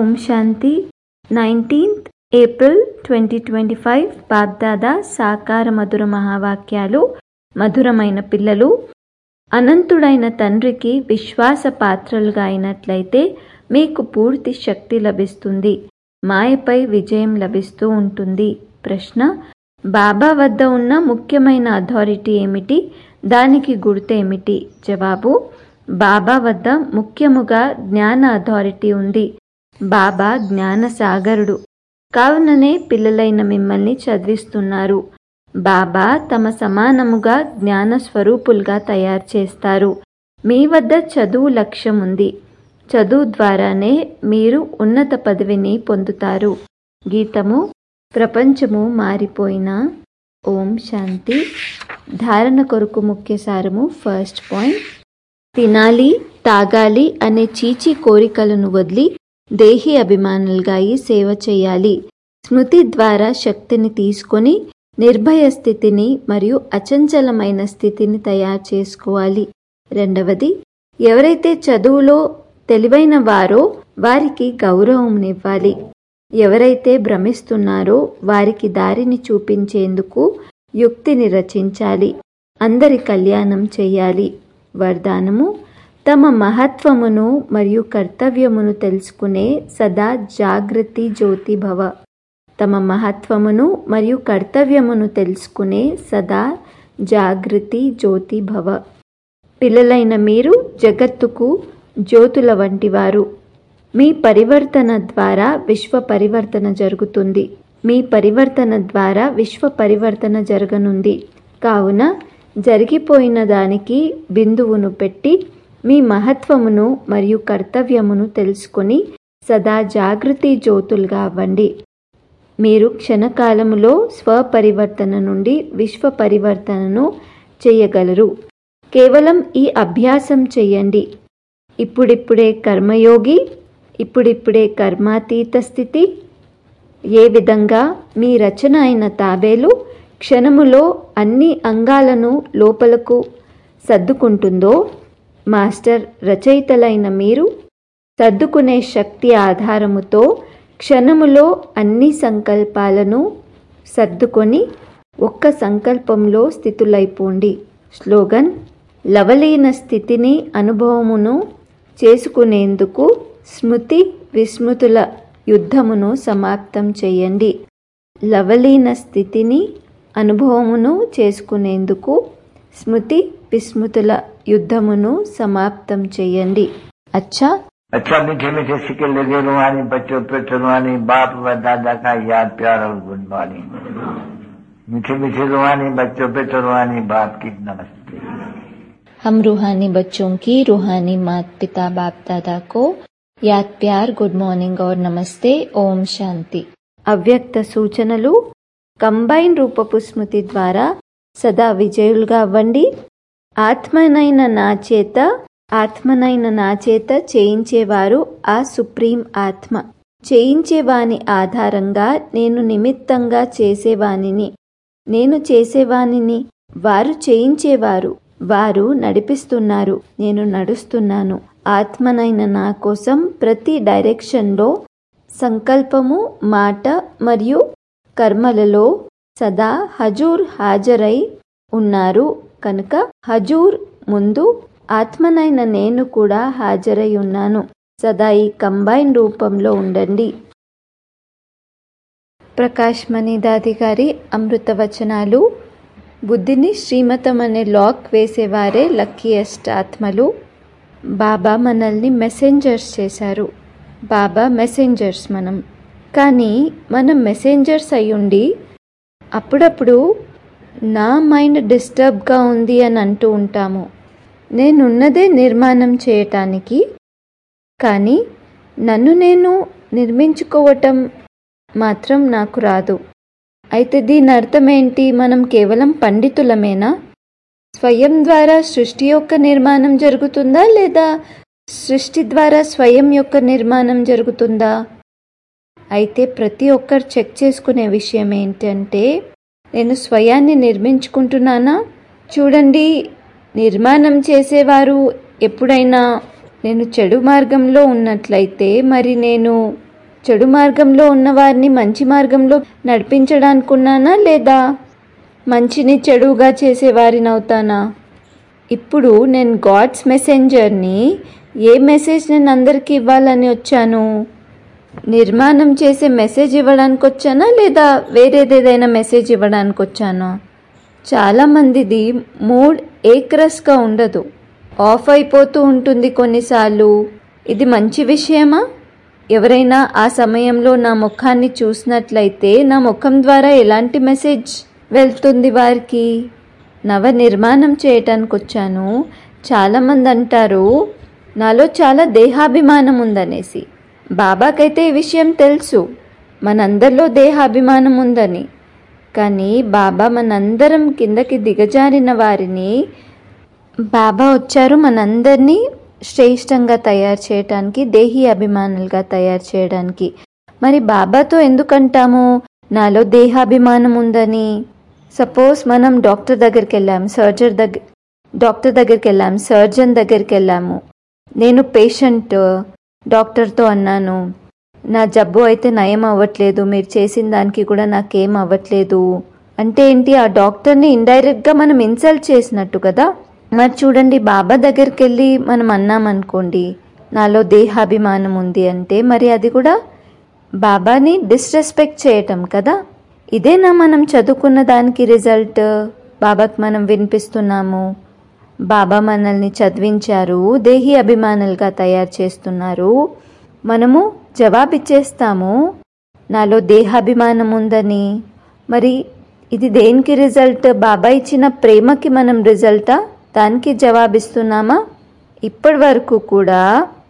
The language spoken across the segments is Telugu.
ఓం శాంతి nineteenth April twenty twenty five Bapdada సాకార మధుర మహావాక్యాలు మధురమైన పిల్లలు అనంతుడైన తండ్రికి విశ్వాస పాత్రలుగా అయినట్లయితే మీకు పూర్తి శక్తి లభిస్తుంది మాయపై విజయం లభిస్తూ ఉంటుంది ప్రశ్న బాబా వద్ద ఉన్న ముఖ్యమైన అథారిటీ ఏమిటి దానికి గుర్తేమిటి జవాబు బాబా వద్ద ముఖ్యముగా జ్ఞాన అథారిటీ ఉంది బాబా జ్ఞాన సాగరుడు కావుననే పిల్లలైన మిమ్మల్ని చదివిస్తున్నారు బాబా తమ సమానముగా జ్ఞాన స్వరూపులుగా తయారు చేస్తారు మీ వద్ద చదువు లక్ష్యం ఉంది చదువు ద్వారానే మీరు ఉన్నత పదవిని పొందుతారు గీతము ప్రపంచము మారిపోయిన ఓం శాంతి ధారణ కొరకు ముఖ్య సారము ఫస్ట్ పాయింట్ తినాలి తాగాలి అనే చీచి కోరికలను వదిలి దేహి అభిమానులుగా అయి సేవ చేయాలి స్మృతి ద్వారా శక్తిని తీసుకొని నిర్భయ స్థితిని మరియు అచంచలమైన స్థితిని తయారు చేసుకోవాలి రెండవది ఎవరైతే చదువులో తెలివైన వారో వారికి గౌరవంనివ్వాలి ఎవరైతే భ్రమిస్తున్నారో వారికి దారిని చూపించేందుకు యుక్తిని రచించాలి అందరి కళ్యాణం చేయాలి వరదానము తమ మహత్వమును మరియు కర్తవ్యమును తెలుసుకునే సదా జాగృతి జ్యోతి భవ తమ మహత్వమును మరియు కర్తవ్యమును తెలుసుకునే సదా జాగృతి జ్యోతి భవ పిల్లలైన మీరు జగత్తుకు జ్యోతుల వంటివారు మీ పరివర్తన ద్వారా విశ్వ పరివర్తన జరుగుతుంది మీ పరివర్తన ద్వారా విశ్వ పరివర్తన జరగనుంది కావున జరిగిపోయిన దానికి బిందువును పెట్టి మీ మహత్వమును మరియు కర్తవ్యమును తెలుసుకొని సదా జాగృతి జ్యోతులుగా అవ్వండి మీరు క్షణకాలములో స్వపరివర్తన నుండి విశ్వ పరివర్తనను చేయగలరు కేవలం ఈ అభ్యాసం చెయ్యండి ఇప్పుడిప్పుడే కర్మయోగి ఇప్పుడిప్పుడే కర్మాతీత స్థితి ఏ విధంగా మీ రచన అయిన తాబేలు క్షణములో అన్ని అంగాలను లోపలకు సర్దుకుంటుందో మాస్టర్ రచయితలైన మీరు సర్దుకునే శక్తి ఆధారముతో క్షణములో అన్ని సంకల్పాలను సర్దుకొని ఒక్క సంకల్పంలో స్థితులైపోండి స్లోగన్ లవలీన స్థితిని అనుభవమును చేసుకునేందుకు స్మృతి విస్మృతుల యుద్ధమును సమాప్తం చేయండి లవలీన స్థితిని అనుభవమును చేసుకునేందుకు స్మృతి విస్మృతుల యుద్ధమును సమాప్తం చేయండి అచ్చా अच्छा मीठे मीठे सिक्के लगे रुहानी बच्चों पे रुहानी बाप व दादा का याद प्यार और गुड मॉर्निंग मीठे मीठे रुहानी बच्चों पे रुहानी बाप की नमस्ते हम रूहानी बच्चों की रूहानी माता पिता बाप दादा को याद प्यार गुड మార్నింగ్ और నమస్తే ఓం శాంతి అవ్యక్త సూచనలు కంబైన్ రూపపు స్మృతి ద్వారా సదా విజయులుగా అవ్వండి ఆత్మనైన నా చేత ఆత్మనైన నా చేత చేయించేవారు ఆ సుప్రీం ఆత్మ చేయించేవాని ఆధారంగా నేను నిమిత్తంగా చేసేవానిని నేను చేసేవానిని వారు చేయించేవారు వారు నడిపిస్తున్నారు నేను నడుస్తున్నాను ఆత్మనైన నా కోసం ప్రతి డైరెక్షన్లో సంకల్పము మాట మరియు కర్మలలో సదా హజూర్ హాజరై ఉన్నారు కనుక హజూర్ ముందు ఆత్మనైన నేను కూడా హాజరై ఉన్నాను సదా ఈ కంబైన్ రూపంలో ఉండండి ప్రకాష్ మణిదాది గారి అమృత వచనాలు బుద్ధిని శ్రీమతం అనే లాక్ వేసేవారే లక్కీయెస్ట్ ఆత్మలు బాబా మనల్ని మెసెంజర్స్ చేశారు బాబా మెసెంజర్స్ మనం కానీ మనం మెసెంజర్స్ అయ్యుండి అప్పుడప్పుడు నా మైండ్ డిస్టర్బ్గా ఉంది అని అంటూ ఉంటాము నేనున్నదే నిర్మాణం చేయటానికి కానీ నన్ను నేను నిర్మించుకోవటం మాత్రం నాకు రాదు అయితే దీని అర్థం ఏంటి మనం కేవలం పండితులమేనా స్వయం ద్వారా సృష్టి యొక్క నిర్మాణం జరుగుతుందా లేదా సృష్టి ద్వారా స్వయం యొక్క నిర్మాణం జరుగుతుందా అయితే ప్రతి ఒక్కరు చెక్ చేసుకునే విషయం ఏంటంటే నేను స్వయాన్ని నిర్మించుకుంటున్నానా చూడండి నిర్మాణం చేసేవారు ఎప్పుడైనా నేను చెడు మార్గంలో ఉన్నట్లయితే మరి నేను చెడు మార్గంలో ఉన్నవారిని మంచి మార్గంలో నడిపించడానుకున్నానా లేదా మంచిని చెడుగా చేసేవారిని అవుతానా ఇప్పుడు నేను గాడ్స్ మెసెంజర్ని ఏ మెసేజ్ నేను అందరికీ ఇవ్వాలని వచ్చాను నిర్మాణం చేసే మెసేజ్ ఇవ్వడానికి వచ్చానా లేదా వేరేదేదైనా మెసేజ్ ఇవ్వడానికి వచ్చానా చాలామందిది మూడ్ ఏక్రస్గా ఉండదు ఆఫ్ అయిపోతూ ఉంటుంది కొన్నిసార్లు ఇది మంచి విషయమా ఎవరైనా ఆ సమయంలో నా ముఖాన్ని చూసినట్లయితే నా ముఖం ద్వారా ఎలాంటి మెసేజ్ వెళ్తుంది వారికి నవ నిర్మాణం చేయటానికి వచ్చాను చాలామంది అంటారు నాలో చాలా దేహాభిమానం ఉందనేసి బాబాకైతే ఈ విషయం తెలుసు మనందరిలో దేహాభిమానం ఉందని కానీ బాబా మనందరం కిందకి దిగజారిన వారిని బాబా వచ్చారు మనందరినీ శ్రేష్టంగా తయారు చేయడానికి దేహి అభిమానులుగా తయారు చేయడానికి మరి బాబాతో ఎందుకంటాము నాలో దేహాభిమానం ఉందని సపోజ్ మనం డాక్టర్ దగ్గరికి వెళ్ళాము సర్జర్ దగ్గర డాక్టర్ దగ్గరికి వెళ్ళాము సర్జన్ దగ్గరికి వెళ్ళాము నేను పేషెంట్ డాక్టర్తో అన్నాను నా జబ్బు అయితే నయం అవ్వట్లేదు మీరు చేసిన దానికి కూడా నాకేం అవ్వట్లేదు అంటే ఏంటి ఆ డాక్టర్ని ఇండైరెక్ట్గా మనం ఇన్సల్ట్ చేసినట్టు కదా మరి చూడండి బాబా దగ్గరికి వెళ్ళి మనం అన్నామనుకోండి నాలో దేహాభిమానం ఉంది అంటే మరి అది కూడా బాబాని డిస్రెస్పెక్ట్ చేయటం కదా ఇదేనా మనం చదువుకున్న దానికి రిజల్ట్ బాబాకి మనం వినిపిస్తున్నాము బాబా మనల్ని చదివించారు దేహి అభిమానులుగా తయారు చేస్తున్నారు మనము జవాబిచ్చేస్తాము నాలో దేహాభిమానం ఉందని మరి ఇది దేనికి రిజల్ట్ బాబా ఇచ్చిన ప్రేమకి మనం రిజల్టా దానికి జవాబిస్తున్నామా ఇప్పటి వరకు కూడా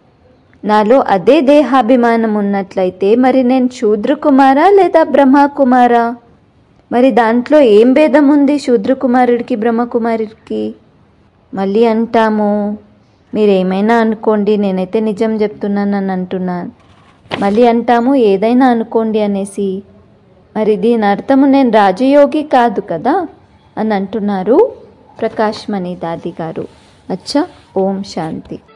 నాలో అదే దేహాభిమానం ఉన్నట్లయితే మరి నేను శూద్రకుమారా లేదా బ్రహ్మకుమారా మరి దాంట్లో ఏం భేదం ఉంది శూద్రకుమారుడికి బ్రహ్మకుమారుడికి మళ్ళీ అంటాము మీరు ఏమైనా అనుకోండి నేనైతే నిజం చెప్తున్నానని అంటున్నాను మళ్ళీ అంటాము ఏదైనా అనుకోండి అనేసి మరి దీని అర్థము నేను రాజయోగి కాదు కదా అని అంటున్నారు ప్రకాష్ మణి దాది గారు అచ్చా ఓం శాంతి